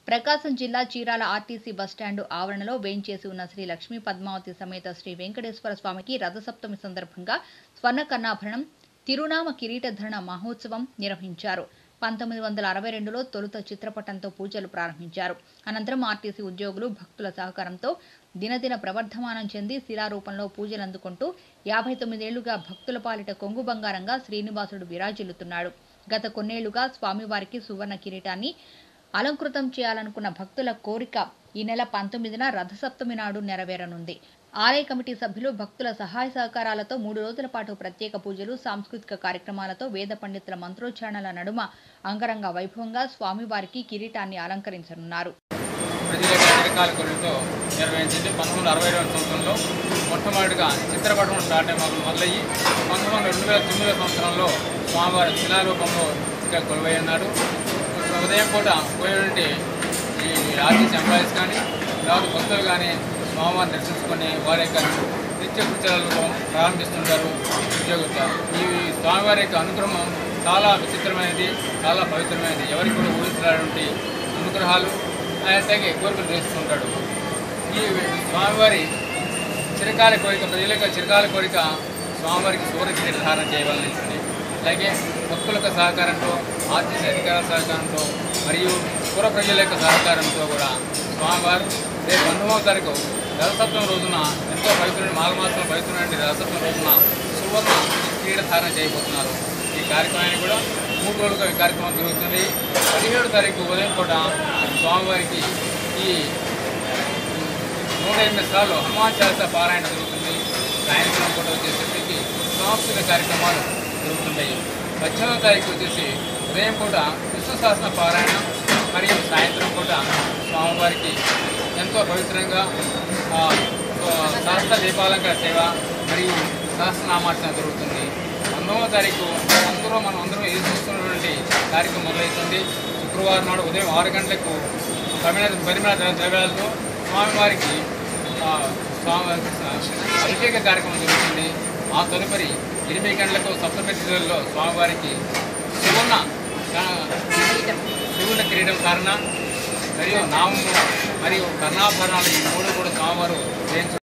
ప్రకాశం జిల్లా Chirala RTC bus stand ఆవరణలో వేంచేసి ఉన్న శ్రీ లక్ష్మీ పద్మావతి సమేత శ్రీ వెంకటేశ్వర స్వామికి రథసప్తమి సందర్భంగా స్వర్ణ కన్నాభరణం తిరునామ కిరీటధరణ మహోత్సవం నిర్వహించారు పంతొమ్మిది వందల అరవై రెండులో తొలుత చిత్రపటంతో పూజలు ప్రారంభించారు అనంతరం ఆర్టీసీ ఉద్యోగులు భక్తుల సహకారంతో దినదిన ప్రవర్ధమానం చెంది శిలారూపంలో పూజలు అందుకుంటూ యాభై తొమ్మిదేళ్లుగా భక్తుల పాలిట కొంగు బంగారంగా శ్రీనివాసుడు విరాజిల్లుతున్నాడు గత కొన్నేళ్లుగా స్వామివారికి సువర్ణ కిరీటాన్ని అలంకృతం చేయాలనుకున్న భక్తుల కోరిక ఈ నెల పంతొమ్మిదిన రథసప్తమి నాడు నెరవేరనుంది ఆలయ కమిటీ సభ్యులు భక్తుల సహాయ సహకారాలతో మూడు రోజుల పాటు ప్రత్యేక పూజలు సాంస్కృతిక కార్యక్రమాలతో వేద పండితుల మంత్రోచ్చారణల నడుమ అంగరంగ వైభవంగా స్వామివారికి కిరీటాన్ని అలంకరించనున్నారు ప్రజల చిరకాల కొరతో నిర్వహించింది పంతొమ్మిది వందల అరవై రెండు సంవత్సరంలో మొట్టమొదటిగా చిత్రపటం స్టార్ట్ అయ్యి మొదలు మొదలయ్యి పంతొమ్మిది వందల రెండు వేల తొమ్మిదో సంవత్సరంలో స్వామివారి శిలారూపంలో ఇక్కడ కొలువై ఉన్నాడు ఉదయం పూట పోయినటువంటి ఈ ఆర్టీసీ ఎంప్లాయీస్ కానీ తర్వాత భక్తులు కానీ స్వామివారిని దర్శించుకొని వారి యొక్క నిత్య కృత్యాలను ప్రారంభిస్తుంటారు ఉద్యోగులు ఈ స్వామివారి యొక్క అనుగ్రహం చాలా విచిత్రమైనది చాలా పవిత్రమైనది ఎవరికి కూడా ఊహించినటువంటి అనుగ్రహాలు ఆయన తగి కోరికలు చేస్తుంటాడు ఈ స్వామివారి చిరకాల కోరిక ప్రజల యొక్క చిరకాల కోరిక స్వామివారికి సూర్యకిరీట ధారణ చేయవలసి ఉంటుంది అలాగే భక్తుల యొక్క సహకారంతో ఆర్టీసీ అధికారుల సహకారంతో మరియు పుర ప్రజల యొక్క సహకారంతో కూడా స్వామివారు రేపు పంతొమ్మిదవ తారీఖు రథసప్తమి రోజున ఎంతో పవిత్రమైన మాఘమాసంలో పవిత్రమైన రథసప్తమి రోజున సువర్ణ క్రీడ ధారణ చేయబోతున్నారు ఈ కార్యక్రమాన్ని కూడా మూడు రోజులుగా ఈ కార్యక్రమం జరుగుతుంది పదిహేడు తారీఖు ఉదయం పూట స్వామివారికి ఈ నూట ఎనిమిది సార్లు హనుమాన్ చాలీసా పారాయణ జరుగుతుంది సాయంత్రం పూట వచ్చేసరికి సాంస్కృతిక కార్యక్రమాలు జరుగుతుంటాయి పద్దెనిమిదవ తారీఖు వచ్చేసి ఉదయం పూట విష్ణు శాసన పారాయణ మరియు సాయంత్రం పూట స్వామివారికి ఎంతో పవిత్రంగా ఆ, ఆ, శాస్త్ర దీపాలంకర సేవ మరియు సహస్రనామార్చన జరుగుతుంది పంతొమ్మిదవ తారీఖు అందరూ మనం అందరం ఎదురు చూస్తున్నటువంటి కార్యక్రమం మొదలవుతుంది శుక్రవారం నాడు ఉదయం ఆరు గంటలకు పరిమళ పరిమళ ద్రవ్యాలతో స్వామివారికి ఆ, స్వామి అభిషేక కార్యక్రమం జరుగుతుంది ఆ తదుపరి ఎనిమిది గంటలకు సప్తమిలో స్వామివారికి సువర్ణ ఆ, శివుని కిరీటం కారణ మరియు నామము మరియు కర్ణాభరణాలు ఈ మూడు కూడా స్వామివారు చేయించు